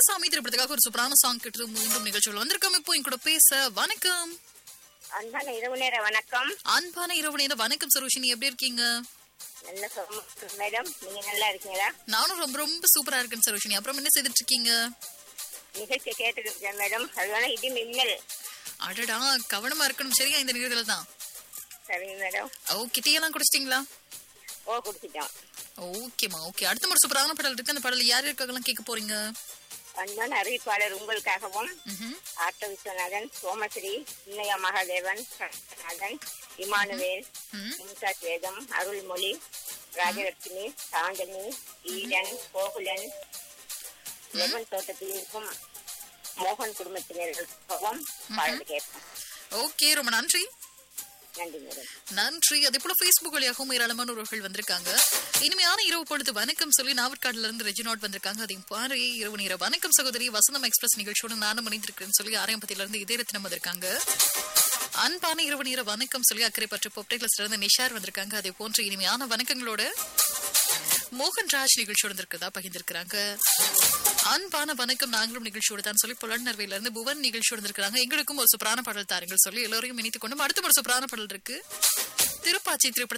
கந்தசாமி திரைப்படத்துக்காக ஒரு சூப்பரான சாங் கேட்டு மீண்டும் நிகழ்ச்சிகள் வந்திருக்கோம் இப்போ என் கூட பேச வணக்கம் அன்பான இரவு நேர வணக்கம் அன்பான இரவு நேரம் வணக்கம் சரோஷினி எப்படி இருக்கீங்க நல்ல சுகமா இருக்கு மேடம் நீங்க நல்லா இருக்கீங்களா நானும் ரொம்ப ரொம்ப சூப்பரா இருக்கேன் சரோஷினி அப்புறம் என்ன செய்துட்டு இருக்கீங்க நிகழ்ச்சியை கேட்டுட்டு இருக்கேன் மேடம் அதுதானே இடி மின்னல் அடடா கவனமா இருக்கணும் சரியா இந்த நிகழ்ச்சியில தான் சரிங்க மேடம் ஓகே டீ எல்லாம் குடிச்சிட்டீங்களா ஓ குடிச்சிட்டோம் ஓகேமா ஓகே அடுத்த ஒரு சூப்பரான பாடல் இருக்கு அந்த பாடல் யார் இருக்காங்கலாம் கேட்க போறீங்க அன்பான அறிவிப்பாளர் உங்களுக்காகவும் ம்ஹும். ஆட்டோ விஸ்வநாதன் சோமஸ்ரீ இன்னையா மகாதேவன் நாதன் இமானுவேல் ம். மும்தாஜ் வேதம் அருள்மொழி ராஜலட்சுமி சாந்தனி ஈடன் கோகுலன் லெமன் தோட்டத்தில் இருக்கும் மோகன் குடும்பத்தினர்களுக்காகவும் பாடல் கேட்போம் ஓகே ரொம்ப நன்றி நன்றி மேடம் நன்றி அதே போல Facebook வழியாகவும் ஏராளமானவர்கள் வந்திருக்காங்க இனிமையான இரவு பொழுது வணக்கம் சொல்லி நாவற்காடுல இருந்து ரெஜினாட் வந்திருக்காங்க அதையும் பாரு இரவு நேர வணக்கம் சகோதரி வசந்தம் எக்ஸ்பிரஸ் நிகழ்ச்சியோட நானும் இணைந்திருக்கிறேன்னு சொல்லி ஆரையம்பத்தில இருந்து இதே ரத்தினம் வந்திருக்காங்க அன்பான இரவு நேர வணக்கம் சொல்லி அக்கறை பற்ற பொப்டேக்லஸ்ல இருந்து நிஷார் வந்திருக்காங்க அதே போன்ற இனிமையான வணக்கங்களோட மோகன் ராஜ் நிகழ்ச்சியோட இருக்கிறதா பகிர்ந்திருக்கிறாங்க அன்பான வணக்கம் நாங்களும் நிகழ்ச்சியோட தான் சொல்லி புலனர்வையில இருந்து புவன் நிகழ்ச்சியோட இருக்கிறாங்க எங்களுக்கும் ஒரு சூப்பரான பாடல் தாருங்கள் சொல்லி எல்லோரையும் இணைத்துக் கொண்டும் அடுத்த ஒரு சூப்பரான பாடல் இருக்கு திருப்பாச்சி திரைப்பட